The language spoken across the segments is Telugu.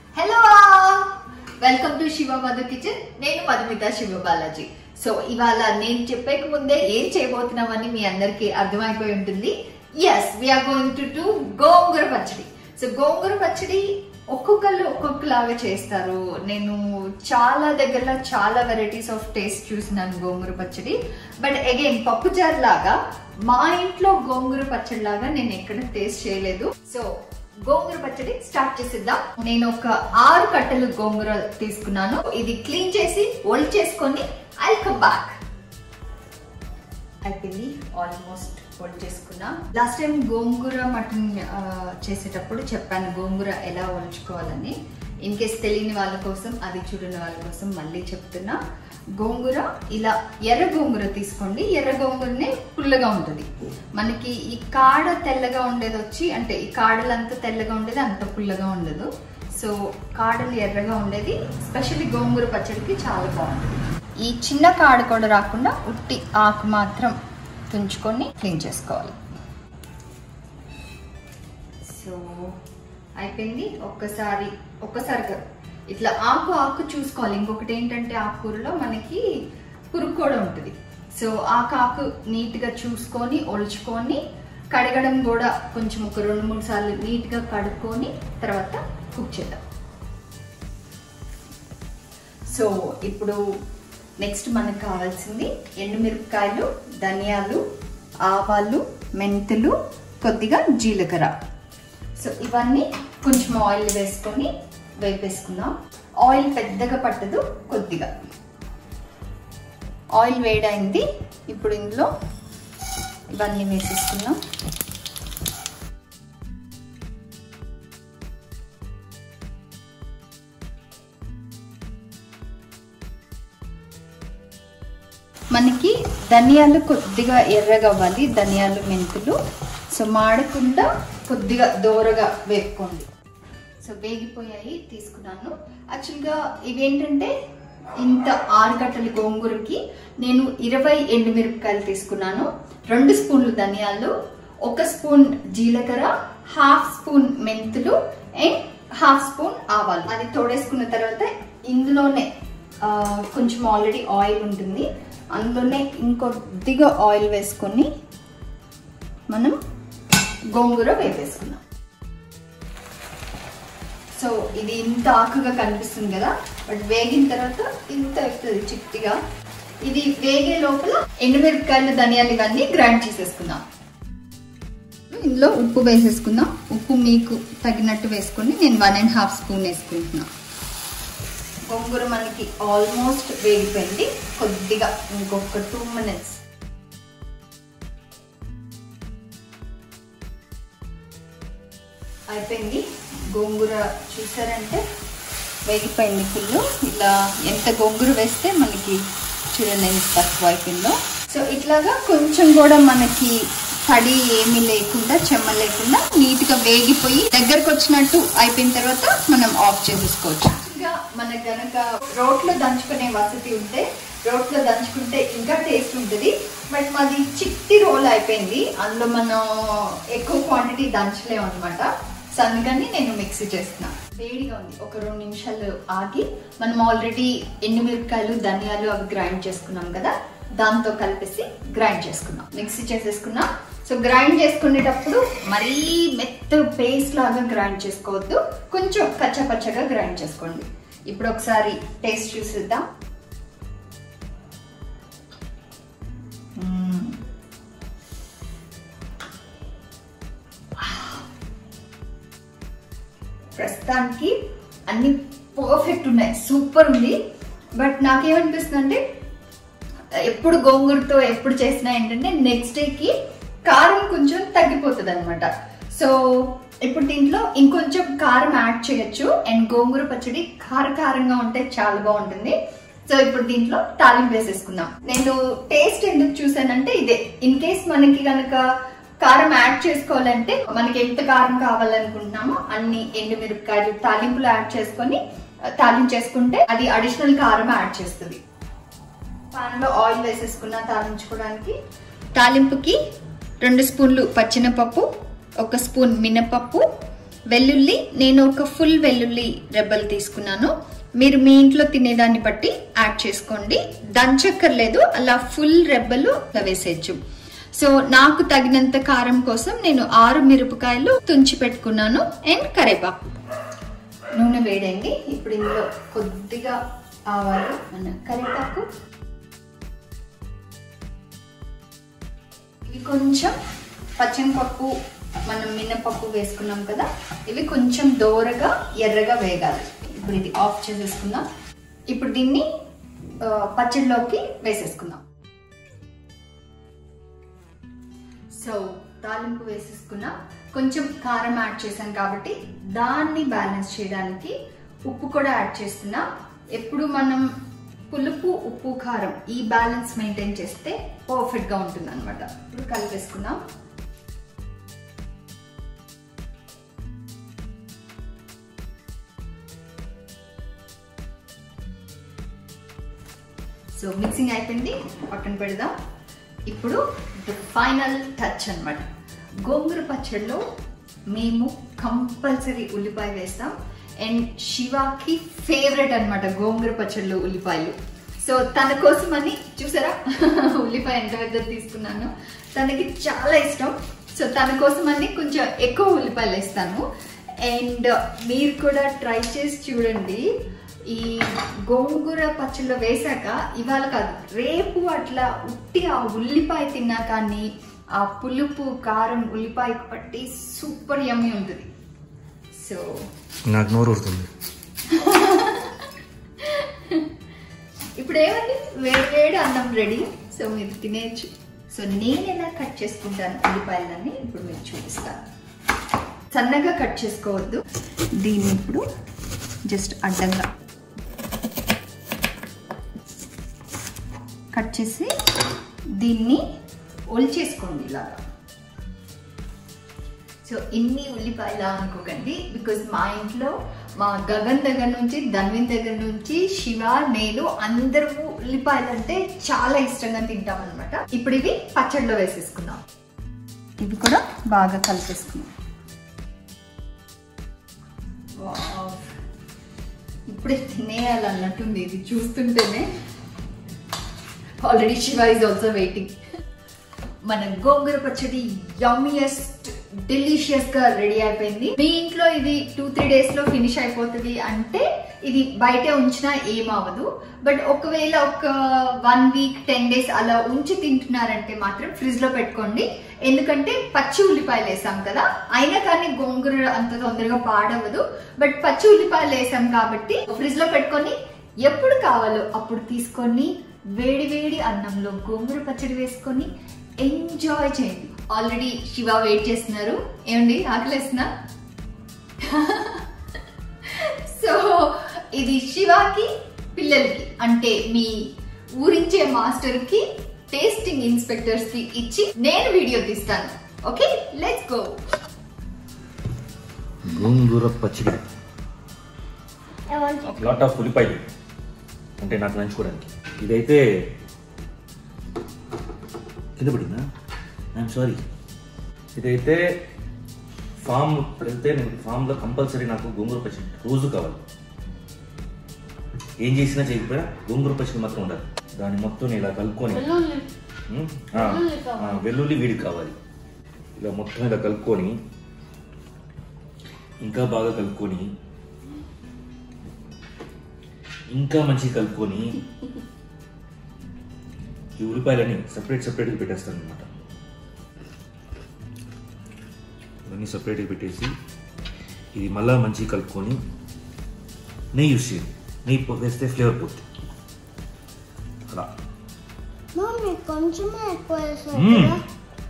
Hello welcome to Shiva Madhu kitchen నేను మధుమిత శివ బాలాజీ సో ఇవాళ నేను చెప్పేక ముందే ఏం చేయబోతున్నామని మీ అందరికి అర్థమైపోయి ఉంటుంది yes we are going to do gongura pachadi so గోంగూర పచ్చడి ఒక్కొక్కళ్ళు ఒక్కొక్కలాగా చేస్తారు నేను చాలా దగ్గర చాలా వెరైటీస్ ఆఫ్ టేస్ట్ చూసినాను గోంగూర పచ్చడి బట్ అగైన్ పప్పుచారు లాగా మా ఇంట్లో గోంగూర పచ్చడి లాగా నేను ఎక్కడ టేస్ట్ చేయలేదు సో గోంగూర పచ్చడి స్టార్ట్ చేసిద్దాం నేను ఒక ఆరు కట్టలు గోంగూర తీసుకున్నాను ఇది క్లీన్ చేసి ఒల్ చేసుకొని ఐ కమ్ బ్యాక్ అయిపోయింది ఆల్మోస్ట్ ఒల్ చేసుకున్నా లాస్ట్ టైం గోంగూర మటన్ ఆ, చేసేటప్పుడు చెప్పాను గోంగూర ఎలా ఒలుచుకోవాలని ఇన్ కేస్ తెలియని వాళ్ళ కోసం అది చూడని వాళ్ళ కోసం మళ్ళీ చెప్తున్నా గోంగూర ఇలా ఎర్ర గోంగూర తీసుకోండి ఎర్ర గోంగూరనే పుల్లగా ఉంటుంది మనకి ఈ కాడ తెల్లగా ఉండేది వచ్చి అంటే ఈ కాడలంతా తెల్లగా ఉండేది అంత పుల్లగా ఉండదు సో కాడలు ఎర్రగా ఉండేది స్పెషల్లీ గోంగూర పచ్చడికి చాలా బాగుంటుంది ఈ చిన్న కాడ కూడా రాకుండా ఉట్టి ఆకు మాత్రం తుంచుకొని క్లీన్ చేసుకోవాలి సో అయిపోయింది ఒక్కసారి ఒక్కసారి కాదు. ఇట్లా ఆకు ఆకు చూసుకోవాలి ఇంకొకటి ఏంటంటే ఆకుకూరలో మనకి పురుగు కూడా ఉంటుంది సో ఆకు ఆకు నీట్గా చూసుకొని ఒలుచుకొని కడగడం కూడా కొంచెం ఒక రెండు మూడు సార్లు నీట్గా కడుక్కొని తర్వాత కుక్ చేద్దాం సో ఇప్పుడు నెక్స్ట్ మనకు కావాల్సింది ఎండుమిరపకాయలు ధనియాలు ఆవాలు మెంతులు కొద్దిగా జీలకర్ర సో ఇవన్నీ కొంచెం ఆయిల్ వేసుకొని వేపేసుకుందాం ఆయిల్ పెద్దగా పట్టదు కొద్దిగా ఆయిల్ వేడైంది ఇప్పుడు ఇందులో ఇవన్నీ వేసేసుకుందాం మనకి ధనియాలు కొద్దిగా ఎర్రగా అవ్వాలి ధనియాలు మెంతులు సో మాడకుండా కొద్దిగా దోరగా వేపుకోండి సో వేగిపోయాయి తీసుకున్నాను యాక్చువల్గా ఇవేంటంటే ఇంత ఆరు గంటల గోంగూరకి నేను ఇరవై ఎండుమిరపకాయలు తీసుకున్నాను రెండు స్పూన్లు ధనియాలు ఒక స్పూన్ జీలకర్ర హాఫ్ స్పూన్ మెంతులు అండ్ హాఫ్ స్పూన్ ఆవాలు అది తోడేసుకున్న తర్వాత ఇందులోనే ఆ, కొంచెం ఆల్రెడీ ఆయిల్ ఉంటుంది అందులోనే ఇంకొద్దిగా ఆయిల్ వేసుకొని మనం గోంగూర వేపేసుకున్నాం సో ఇది ఇంత ఆకుగా కనిపిస్తుంది కదా బట్ వేగిన తర్వాత ఇంత అవుతుంది చిట్టిగా ఇది వేగే లోపల ఎండుమిరపకాయలు ధనియాలు ఇవన్నీ గ్రైండ్ చేసేసుకుందాం ఇందులో ఉప్పు వేసేసుకుందాం ఉప్పు మీకు తగినట్టు వేసుకొని నేను వన్ అండ్ హాఫ్ స్పూన్ వేసుకుంటున్నా గోంగూర మనకి ఆల్మోస్ట్ వేగిపోయింది కొద్దిగా ఇంకొక టూ మినిట్స్ అయిపోయింది గోంగూర చూసారంటే వేగిపోయింది ఫుల్ ఇలా ఎంత గోంగూర వేస్తే మనకి చూడండి ఎంత తక్కువ అయిపోయిందో సో ఇట్లాగా కొంచెం కూడా మనకి తడి ఏమీ లేకుండా చెమ్మ లేకుండా నీట్గా వేగిపోయి దగ్గరకు వచ్చినట్టు అయిపోయిన తర్వాత మనం ఆఫ్ చేసేసుకోవచ్చు ఇంకా మనకు గనక రోట్లో దంచుకునే వసతి ఉంటే రోట్లో దంచుకుంటే ఇంకా టేస్ట్ ఉంటుంది బట్ మాది చిట్టి రోల్ అయిపోయింది అందులో మనం ఎక్కువ క్వాంటిటీ దంచలేము అనమాట సో అందుకని నేను మిక్సీ చేస్తున్నా వేడిగా ఉంది ఒక రెండు నిమిషాలు ఆగి మనం ఆల్రెడీ ఎండుమిరపకాయలు ధనియాలు అవి గ్రైండ్ చేసుకున్నాం కదా దాంతో కలిపేసి గ్రైండ్ చేసుకున్నాం మిక్సీ చేసేసుకున్నాం సో గ్రైండ్ చేసుకునేటప్పుడు మరీ మెత్త పేస్ట్ లాగా గ్రైండ్ చేసుకోవద్దు కొంచెం కచ్చపచ్చగా గ్రైండ్ చేసుకోండి ఇప్పుడు ఒకసారి టేస్ట్ చూసిద్దాం మ్మ్. ప్రస్తుతానికి అన్ని పర్ఫెక్ట్ ఉన్నాయి సూపర్ ఉంది బట్ నాకేమనిపిస్తుంది అంటే ఎప్పుడు గోంగూరతో ఎప్పుడు చేసినా ఏంటంటే నెక్స్ట్ డేకి కారం కొంచెం తగ్గిపోతుంది అనమాట సో ఇప్పుడు దీంట్లో ఇంకొంచెం కారం యాడ్ చేయొచ్చు అండ్ గోంగూర పచ్చడి కారకారంగా ఉంటే చాలా బాగుంటుంది సో ఇప్పుడు దీంట్లో తాలింపు వేసేసుకుందాం నేను టేస్ట్ ఎందుకు చూసానంటే ఇదే ఇన్ కేస్ మనకి కనుక కారం యాడ్ చేసుకోవాలంటే మనకి ఎంత కారం కావాలనుకుంటున్నామో అన్ని ఎండుమిరపకాయలు తాలింపులు యాడ్ చేసుకొని తాలింపు చేసుకుంటే అది అడిషనల్ కారం యాడ్ చేస్తుంది పాన్ లో ఆయిల్ వేసేసుకున్న తాలించుకోవడానికి తాలింపుకి రెండు స్పూన్లు పచ్చినపప్పు ఒక స్పూన్ మినపప్పు వెల్లుల్లి నేను ఒక ఫుల్ వెల్లుల్లి రెబ్బలు తీసుకున్నాను మీరు మీ ఇంట్లో తినేదాన్ని బట్టి యాడ్ చేసుకోండి దంచక్కర్లేదు అలా ఫుల్ రెబ్బలు వేసేయచ్చు సో నాకు తగినంత కారం కోసం నేను ఆరు మిరపకాయలు తుంచి పెట్టుకున్నాను అండ్ కరేపాకు నూనె వేడండి ఇప్పుడు ఇందులో కొద్దిగా ఆవాలు మన కరివేపాకు ఇవి కొంచెం పచ్చనిపప్పు మనం మినపప్పు వేసుకున్నాం కదా ఇవి కొంచెం దోరగా ఎర్రగా వేగాలి ఇప్పుడు ఇది ఆఫ్ చేసేసుకుందాం ఇప్పుడు దీన్ని ఆ, పచ్చడిలోకి వేసేసుకుందాం సో తాలింపు వేసేసుకున్నా కొంచెం కారం యాడ్ చేశాను కాబట్టి దాన్ని బ్యాలెన్స్ చేయడానికి ఉప్పు కూడా యాడ్ చేస్తున్నా ఎప్పుడు మనం పులుపు ఉప్పు కారం ఈ బ్యాలెన్స్ మెయింటైన్ చేస్తే పర్ఫెక్ట్ గా ఉంటుంది అనమాట ఇప్పుడు కలిపేసుకుందాం సో మిక్సింగ్ అయిపోయింది పక్కన పెడదాం ఇప్పుడు ద ఫైనల్ టచ్ అన్నమాట గోంగూర పచ్చడిలో మేము కంపల్సరీ ఉల్లిపాయ వేస్తాం అండ్ శివాకి ఫేవరెట్ అన్నమాట గోంగూర పచ్చడిలో ఉల్లిపాయలు సో తన కోసం అని చూసారా ఉల్లిపాయ ఎంత పెద్ద తీసుకున్నాను తనకి చాలా ఇష్టం సో తన కోసం అని కొంచెం ఎక్కువ ఉల్లిపాయలు వేస్తాను అండ్ మీరు కూడా ట్రై చేసి చూడండి ఈ గోంగూర పచ్చడిలో వేశాక ఇవాళ కాదు రేపు అట్లా ఉట్టి ఆ ఉల్లిపాయ తిన్నా కానీ ఆ పులుపు కారం ఉల్లిపాయకు పట్టి సూపర్ యమ్మీ ఉంటుంది సో నాకు నోరు ఊరుతుంది ఇప్పుడు ఏమండి వేడి వేడి అన్నం రెడీ సో మీరు తినేయచ్చు సో నేను ఎలా కట్ చేసుకుంటాను ఉల్లిపాయలని ఇప్పుడు మీకు చూపిస్తాను సన్నగా కట్ చేసుకోవద్దు దీన్ని ఇప్పుడు జస్ట్ అడ్డంగా కట్ చేసి దీన్ని ఒలిచేసుకోండి ఇలాగా సో ఇన్ని ఉల్లిపాయలా అనుకోకండి బికాజ్ మా ఇంట్లో మా గగన్ దగ్గర నుంచి ధన్విన్ దగ్గర నుంచి శివ నేను అందరూ ఉల్లిపాయలు అంటే చాలా ఇష్టంగా తింటాం అనమాట ఇప్పుడు ఇవి పచ్చడిలో వేసేసుకుందాం ఇవి కూడా బాగా కలిపేసుకుందాం వావ్. ఇప్పుడే తినేయాలన్నట్టుంది ఇది చూస్తుంటేనే already Shiva is also waiting మన గోంగూర పచ్చడి యమ్మియస్ట్ డెలిషియస్ గా రెడీ అయిపోయింది మీ ఇంట్లో ఇది టూ త్రీ డేస్ లో ఫినిష్ అయిపోతుంది అంటే ఇది బయటే ఉంచినా ఏమవ్వదు బట్ ఒకవేళ ఒక వన్ వీక్ టెన్ డేస్ అలా ఉంచి తింటున్నారంటే మాత్రం ఫ్రిడ్జ్ లో పెట్టుకోండి ఎందుకంటే పచ్చి ఉల్లిపాయలు వేసాం కదా అయినా కానీ గోంగూర అంత తొందరగా పాడవదు బట్ పచ్చి ఉల్లిపాయలు వేసాం కాబట్టి ఫ్రిడ్జ్ లో పెట్టుకొని ఎప్పుడు కావాలో అప్పుడు తీసుకొని వేడి వేడి అన్నంలో గోంగూర పచ్చడి వేసుకొని ఎంజాయ్ చేయండి ఆల్రెడీ శివ వెయిట్ చేస్తున్నారు ఏమండి ఆకలేస్తున్నా సో ఇది శివాకి పిల్లలకి అంటే మీ ఊరించే మాస్టర్ కి టేస్టింగ్ ఇన్స్పెక్టర్స్ కి ఇచ్చి నేను వీడియో తీస్తాను ఓకే లెట్స్ గో గోంగూర పచ్చడి I want to. Lot of ఉల్లిపాయలు అంటే నాకు నంచుకోవడానికి ఇదైతే కింద పడిందా ఐఎమ్ సారీ ఇదైతే ఫామ్ వెళ్తే నేను ఫామ్లో కంపల్సరీ నాకు గోంగూర పచ్చడి రోజు కావాలి ఏం చేసినా చేయకపోయినా గోంగూర పచ్చడి మాత్రం ఉండాలి దాన్ని మొత్తం నేను ఇలా కలుపుకొని వెల్లుల్లి ఉమ్, ఆ, వెల్లుల్లి కావాలి. ఆ, వెల్లుల్లి వీడికి కావాలి ఇలా మొత్తం ఇలా కలుపుకొని ఇంకా బాగా కలుపుకొని ఇంకా మంచిగా కలుపుకొని ఈ ఉల్లిపాయలని సపరేట్ సపరేట్గా పెట్టేస్తాను అనమాట ఇవన్నీ సపరేట్గా పెట్టేసి ఇది మళ్ళా మంచిగా కలుపుకొని నెయ్యి యూస్ చేయండి నెయ్యి పో- వేస్తే ఫ్లేవర్ పోతుంది అలా మమ్మీ కొంచెమే ఎక్కువ వేసావు మ్మ్. కదా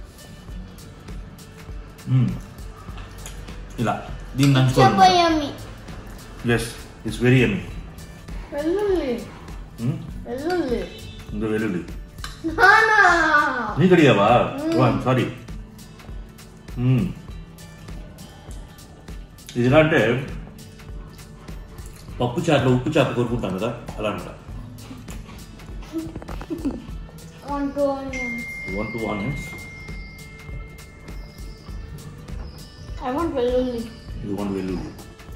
మ్మ్. ఇలా దీన్ని నంచుకోవాలి చెప్పయ్యమ్మి ఎస్ ఇట్స్ వెరీ ఎమీ వెల్లుల్లి వెల్లుల్లి ఇంకా వెల్లుల్లి నానా నీకు అడిగావా సారీ ఇది ఎలా అంటే పప్పు చారులో ఉప్పు చేప కోరుకుంటాం కదా అలా అనమాట one two onions one two onions I want వెల్లుల్లి యూ వాంట్ వెల్లుల్లి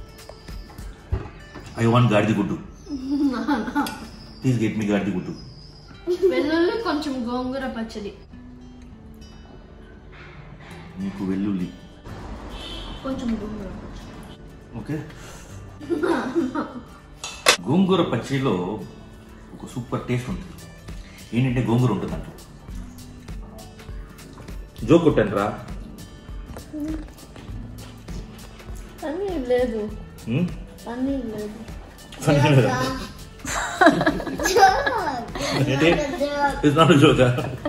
ఐ వాంట్ గాడిది గుడ్డు ప్లీజ్ గెట్ మీ గాడిది గుడ్డు వెల్లుల్లి కొంచెం గోంగూర పచ్చడి నీకు వెల్లుల్లి కొంచెం గోంగూర పచ్చడి ఓకే గోంగూర పచ్చడిలో ఒక సూపర్ టేస్ట్ ఉంటుంది ఏంటంటే గోంగూర ఉంటుంది అంట జోక్ కొట్టాను రా పన్నీర్ లేదు పన్నీర్ లేదు it's not joke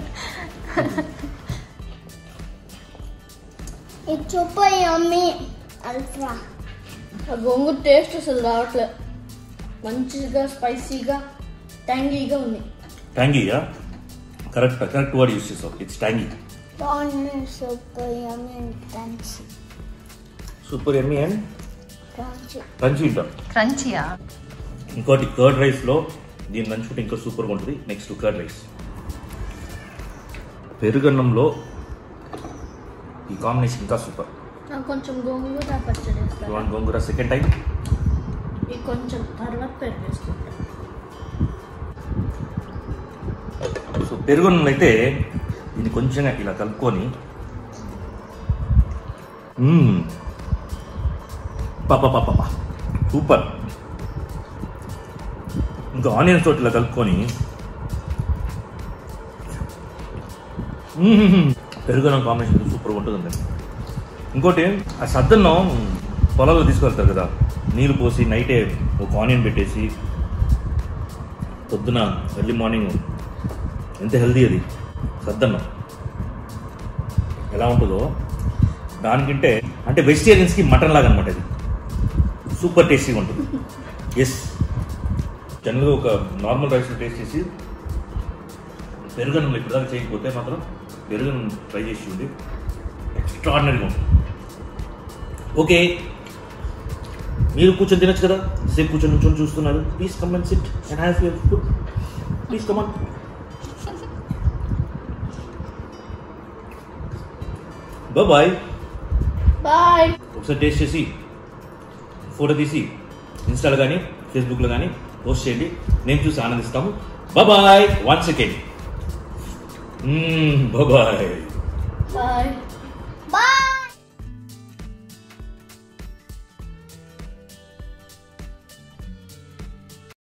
It's super yummy, Alpha. ఆ గోంగూర టేస్ట్ అసలు రావట్లేదు మంచిగా స్పైసీగా ట్యాంగీగా ఉంది ట్యాంగీయా కరెక్ట్ కరెక్ట్ వర్డ్ యూస్ చేసావు it's tangy Prawn is super yummy and crunchy. Super yummy and Crunchy. Crunchy ఉంటాం క్రంచియా ఇంకోటి కర్డ్ రైస్లో దీన్ని నంచుకుంటే ఇంకా సూపర్గా ఉంటుంది నెక్స్ట్ కర్డ్ రైస్ పెరుగన్నంలో ఈ కాంబినేషన్ ఇంకా సూపర్ నాకు కొంచెం గోంగూర పచ్చడి వేస్తారు వన్ గోంగూర సెకండ్ టైం ఇది కొంచెం తర్వాత పెరుగు వేసుకుంటాం సో పెరుగున్నం అయితే దీన్ని కొంచెంగా ఇలా కలుపుకొని మ్మ్. పాప పాప పాప సూపర్ ఇంకా ఆనియన్స్ తోటి ఇలా కలుపుకొని మ్మ్. పెరుగున్నం కాంబినేషన్ సూపర్ ఉంటుందండి ఇంకోటి ఆ సద్దన్నం పొలాల్లో తీసుకెళ్తారు కదా నీళ్ళు పోసి నైటే ఒక ఆనియన్ పెట్టేసి పొద్దున ఎర్లీ మార్నింగ్ ఎంత హెల్దీ అది సద్దన్నం ఎలా ఉంటుందో దానికంటే అంటే వెజిటేరియన్స్కి మటన్ లాగా అనమాట అది సూపర్ టేస్టీగా ఉంటుంది ఎస్ జనరల్గా ఒక నార్మల్ రైస్ టేస్ట్ చేసి పెరుగన్నం ఇప్పుడు దాకా చేయకపోతే మాత్రం పెరుగన్నం ట్రై చేసి చూడండి ఎక్స్ట్రాడినరీగా ఉంటుంది ఓకే మీరు కూర్చొని తినచ్చు కదా సేపు కూర్చొని కూర్చొని చూస్తున్నారు please come and sit and have your food please come on bye bye ఒకసారి టేస్ట్ చేసి ఫోటో తీసి ఇన్స్టాలో కానీ ఫేస్బుక్లో కానీ పోస్ట్ చేయండి నేను చూసి ఆనందిస్తాము bye one second bye bye